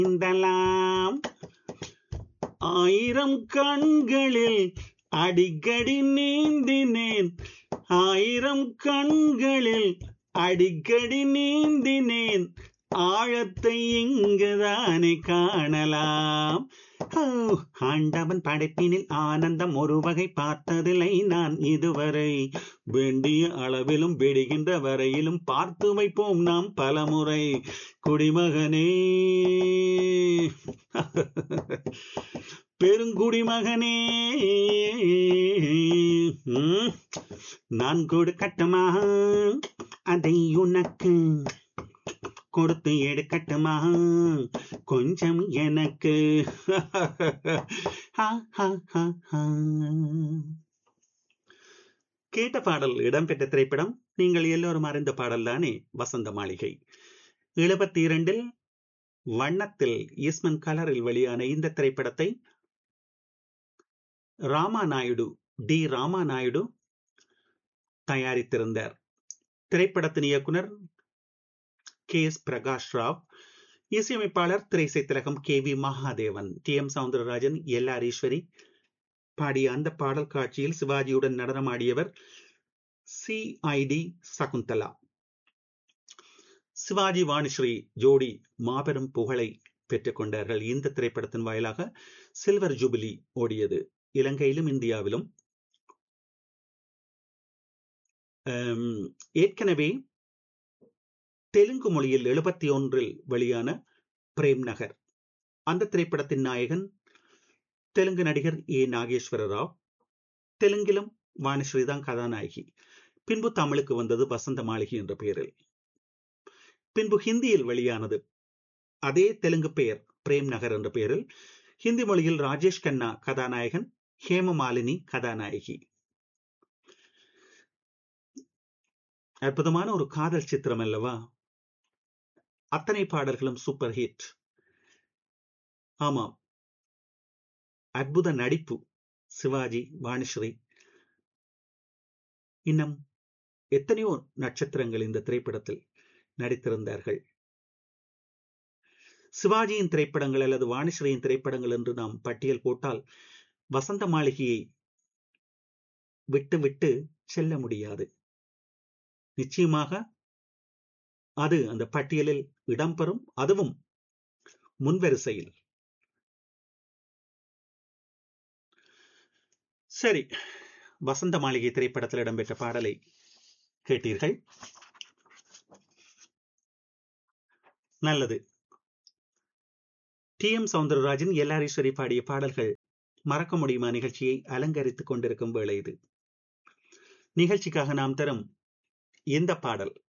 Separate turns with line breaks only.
நீந்தலாம் ஆயிரம் கண்களில் அடிக்கடி நீந்தினேன் ஆயிரம் கண்களில் அடிக்கடி நீந்தினேன் ஆழத்தை இங்குதானே காணலாம் ஓ, ஆண்டவன் படைப்பினில் ஆனந்தம் ஒரு வகை பார்த்ததில்லை நான் இதுவரை வேண்டிய அளவிலும் வெடிகின்ற வரையிலும் பார்த்து வைப்போம் நாம் பலமுறை குடிமகனே பெருங்குடிமகனே ம், நான் கொடுக்கட்டுமா அதை உனக்கு கொடுத்து எடுக்கட்டுமா கொஞ்சம் எனக்கு ஹா, ஹா, ஹா, ஹா. கேட்ட பாடல் இடம்பெற்ற திரைப்படம் நீங்கள் எல்லோரும் அறிந்த பாடல் தானே வசந்த மாளிகை எழுபத்தி இரண்டில் வண்ணத்தில் ஈஸ்மன் கலரில் வெளியான இந்த திரைப்படத்தை ராமா நாயுடு டி ராமா நாயுடு தயாரித்திருந்தார் திரைப்படத்தின் இயக்குனர் கே எஸ் பிரகாஷ் ராவ் இசையமைப்பாளர் திரைசை திலகம் K V Mahadevan T M Soundararajan L R Eswari பாடிய அந்த பாடல் காட்சியில் சிவாஜியுடன் நடனமாடியவர் C I D Sakunthala Sivaji Vanisri ஜோடி மாபெரும் புகழை பெற்றுக் கொண்டார்கள் இந்த திரைப்படத்தின் வாயிலாக சில்வர் ஜூபிலி ஓடியது இலங்கையிலும் இந்தியாவிலும் அம், ஏற்கனவே தெலுங்கு மொழியில் எழுபத்தி ஒன்றில் வெளியான பிரேம் நகர் அந்த திரைப்படத்தின் நாயகன் தெலுங்கு நடிகர் ஏ நாகேஸ்வர ராவ் தெலுங்கிலும் வாணிஸ்ரீ தான் கதாநாயகி பின்பு தமிழுக்கு வந்தது வசந்த மாளிகை என்ற பெயரில் பின்பு ஹிந்தியில் வெளியானது அதே தெலுங்கு பெயர் பிரேம் நகர் என்ற பெயரில் ஹிந்தி மொழியில் ராஜேஷ் கண்ணா கதாநாயகன் ஹேமமாலினி கதாநாயகி அற்புதமான ஒரு காதல் சித்திரம் அல்லவா அத்தனை பாடல்களும் சூப்பர் ஹிட் ஆமாம் அற்புத நடிப்பு சிவாஜி வாணிஸ்ரீ இன்னும் எத்தனையோ நட்சத்திரங்கள் இந்த திரைப்படத்தில் நடித்திருந்தார்கள் சிவாஜியின் திரைப்படங்கள் அல்லது வாணிஸ்ரீயின் திரைப்படங்கள் என்று நாம் பட்டியல் போட்டால் வசந்த மாளிகையை விட்டு விட்டு செல்ல முடியாது நிச்சயமாக அது அந்த பட்டியலில் இடம்பெறும் அதுவும் முன்வரிசையில் சரி வசந்த மாளிகை திரைப்படத்தில் இடம்பெற்ற பாடலை கேட்டீர்கள் நல்லது டி எம் சவுந்தரராஜன் எல்லாரீஸ்வரி பாடிய பாடல்கள் மறக்க முடியுமா நிகழ்ச்சியை அலங்கரித்துக் கொண்டிருக்கும் வேளை இது நிகழ்ச்சிக்காக நாம் தரும் இந்த பாடல்